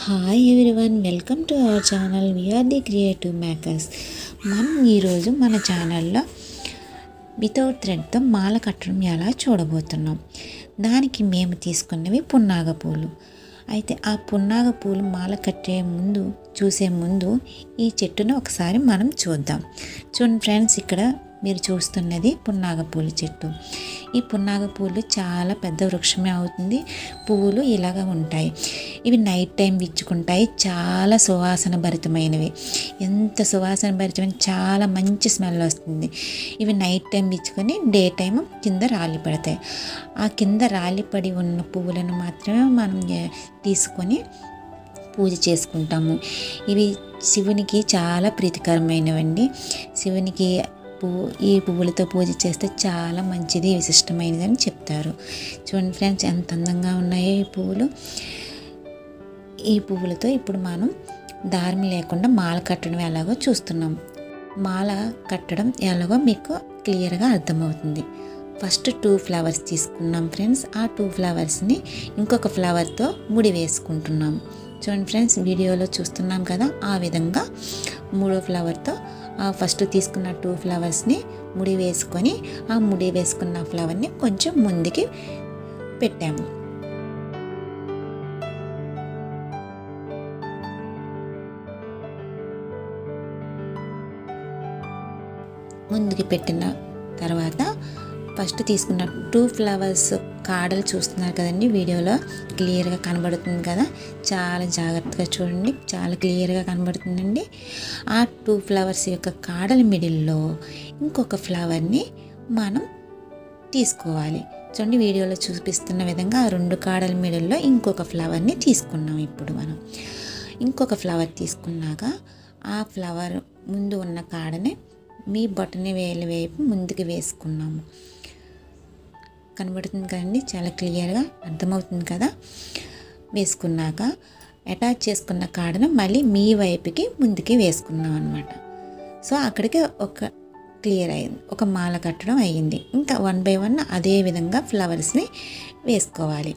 hi everyone welcome to our channel we are the creative makers మనం ఈరోజు మన ఛానల్లో వితౌట్ థ్రెడ్తో మాల కట్టడం ఎలా చూడబోతున్నాం దానికి మేము తీసుకున్నవి పున్నాగ పూలు అయితే ఆ పున్నాగ పూలు మాల కట్టే ముందు చూసే ముందు ఈ చెట్టును ఒకసారి మనం చూద్దాం చూడండి ఫ్రెండ్స్ ఇక్కడ మీరు చూస్తున్నది పున్నాగ పూల చెట్టు ఈ పున్నాగ పూలు చాలా పెద్ద వృక్షమే అవుతుంది పువ్వులు ఇలాగ ఉంటాయి ఇవి నైట్ టైం విచ్చుకుంటాయి చాలా సువాసన భరితమైనవి ఎంత సువాసన భరితమైన చాలా మంచి స్మెల్ వస్తుంది ఇవి నైట్ టైం విచ్చుకొని డే టైం కింద రాలి పడతాయి ఆ కింద రాలి పడి ఉన్న పువ్వులను మాత్రమే మనం ఏ- తీసుకొని పూజ చేసుకుంటాము ఇవి శివునికి చాలా ప్రీతికరమైనవండి శివునికి పువ్వు ఈ పువ్వులతో పూజ చేస్తే చాలా మంచిది విశిష్టమైనది అని చెప్తారు చూడండి ఫ్రెండ్స్ ఎంత అందంగా ఉన్నాయో ఈ పువ్వులు ఈ పువ్వులతో ఇప్పుడు మనం దారం లేకుండా మాల కట్టడం ఎలాగో చూస్తున్నాం మాల కట్టడం ఎలాగో మీకు క్లియర్గా అర్థమవుతుంది ఫస్ట్ టూ ఫ్లవర్స్ తీసుకున్నాం ఫ్రెండ్స్ ఆ టూ ఫ్లవర్స్ని ఇంకొక ఫ్లవర్తో ముడి వేసుకుంటున్నాం చూడండి ఫ్రెండ్స్ వీడియోలో చూస్తున్నాం కదా ఆ విధంగా మూడో ఫ్లవర్తో ఆ ఫస్ట్ తీసుకున్న టూ ఫ్లవర్స్ని ముడి వేసుకొని ఆ ముడి వేసుకున్న ఫ్లవర్ని కొంచెం ముందుకి పెట్టాము ముందుకి పెట్టిన తర్వాత ఫస్ట్ తీసుకున్న టూ ఫ్లవర్స్ కాడలు చూస్తున్నారు కదండి వీడియోలో క్లియర్గా కనబడుతుంది కదా చాలా జాగ్రత్తగా చూడండి చాలా క్లియర్గా కనబడుతుందండి ఆ టూ ఫ్లవర్స్ యొక్క కాడల మిడిల్లో ఇంకొక ఫ్లవర్ని మనం తీసుకోవాలి చూడండి వీడియోలో చూపిస్తున్న విధంగా ఆ రెండు కాడల మిడిల్లో ఇంకొక ఫ్లవర్ని తీసుకున్నాం ఇప్పుడు మనం ఇంకొక ఫ్లవర్ తీసుకున్నాక ఆ ఫ్లవర్ ముందు ఉన్న కాడని మీ బొటని వేలు వైపు ముందుకు వేసుకున్నాము కనబడుతుంది కదండి చాలా క్లియర్గా అర్థమవుతుంది కదా వేసుకున్నాక అటాచ్ చేసుకున్న కాడను మళ్ళీ మీ వైపుకి ముందుకి వేసుకున్నాం అనమాట సో అక్కడికి ఒక క్లియర్ అయింది ఒక మాల కట్టడం అయ్యింది ఇంకా వన్ బై వన్ అదే విధంగా ఫ్లవర్స్ని వేసుకోవాలి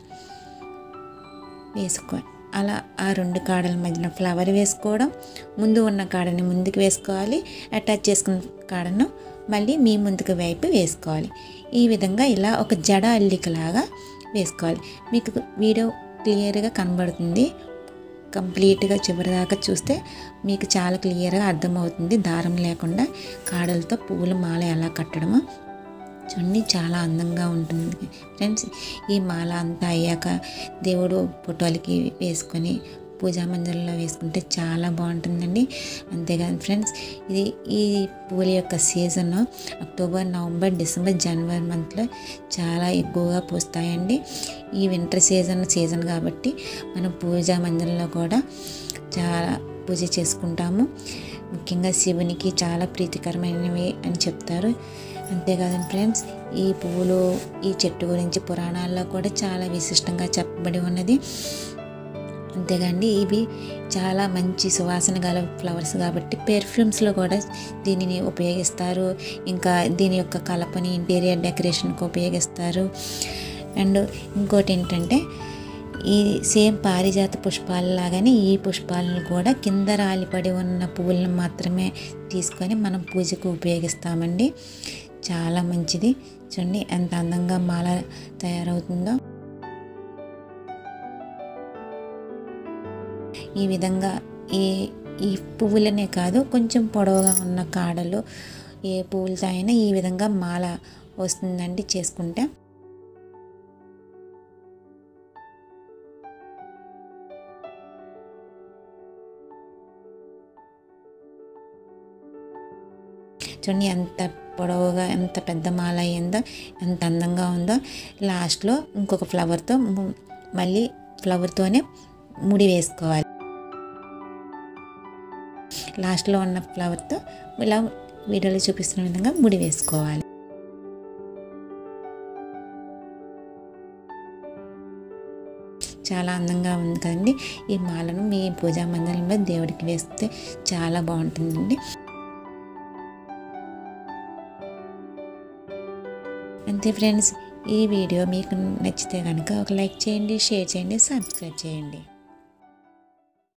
వేసుకో అలా ఆ రెండు కాడల మధ్యన ఫ్లవర్ వేసుకోవడం ముందు ఉన్న కాడని ముందుకు వేసుకోవాలి అటాచ్ చేసుకున్న కాడను మళ్ళీ మీ ముందుకు వైపు వేసుకోవాలి ఈ విధంగా ఇలా ఒక జడ అల్లికలాగా వేసుకోవాలి మీకు వీడియో క్లియర్గా కనబడుతుంది కంప్లీట్గా చివరిదాకా చూస్తే మీకు చాలా క్లియర్గా అర్థమవుతుంది దారం లేకుండా కాడలతో పువ్వుల మాల ఎలా కట్టడమో చూడండి చాలా అందంగా ఉంటుంది ఫ్రెండ్స్ ఈ మాల అంతా అయ్యాక దేవుడు ఫోటోలకి వేసుకొని పూజా మందిరంలో వేసుకుంటే చాలా బాగుంటుందండి అంతేకాదు ఫ్రెండ్స్ ఇది ఈ పూల యొక్క సీజన్ అక్టోబర్ నవంబర్ డిసెంబర్ జనవరి మంత్లో చాలా ఎక్కువగా పూస్తాయండి ఈ వింటర్ సీజన్ సీజన్ కాబట్టి మనం పూజా మందిరంలో కూడా చాలా పూజ చేసుకుంటాము ముఖ్యంగా శివునికి చాలా ప్రీతికరమైనవి అని చెప్తారు అంతేకాదండి ఫ్రెండ్స్ ఈ పువ్వులు ఈ చెట్టు గురించి పురాణాల్లో కూడా చాలా విశిష్టంగా చెప్పబడి ఉన్నది అంతేగాండి ఇవి చాలా మంచి సువాసన గల ఫ్లవర్స్ కాబట్టి పెర్ఫ్యూమ్స్లో కూడా దీనిని ఉపయోగిస్తారు ఇంకా దీని యొక్క కలపని ఇంటీరియర్ డెకరేషన్కి ఉపయోగిస్తారు అండ్ ఇంకోటి ఏంటంటే ఈ సేమ్ పారిజాత పుష్పాలలాగానే ఈ పుష్పాలను కూడా కింద రాలిపడి ఉన్న పువ్వులను మాత్రమే తీసుకొని మనం పూజకు ఉపయోగిస్తామండి చాలా మంచిది చూడండి ఎంత అందంగా మాల తయారవుతుందో ఈ విధంగా ఈ ఈ పువ్వులనే కాదు కొంచెం పొడవుగా ఉన్న కాడలు ఏ పువ్వులతో అయినా ఈ విధంగా మాల వస్తుందండి చేసుకుంటే చూడండి ఎంత పొడవుగా ఎంత పెద్ద మాల అయ్యిందో ఎంత అందంగా ఉందో లాస్ట్లో ఇంకొక ఫ్లవర్తో ము- మళ్ళీ ఫ్లవర్తోనే ముడి వేసుకోవాలి లాస్ట్లో ఉన్న ఫ్లవర్తో ఇలా వీడియోలో చూపిస్తున్న విధంగా ముడి వేసుకోవాలి చాలా అందంగా ఉంది కదండి ఈ మాలను మీ పూజా మందిరంలో దేవుడికి వేస్తే చాలా బాగుంటుందండి అంతే ఫ్రెండ్స్ ఈ వీడియో మీకు నచ్చితే కనుక ఒక లైక్ చేయండి షేర్ చేయండి సబ్స్క్రైబ్ చేయండి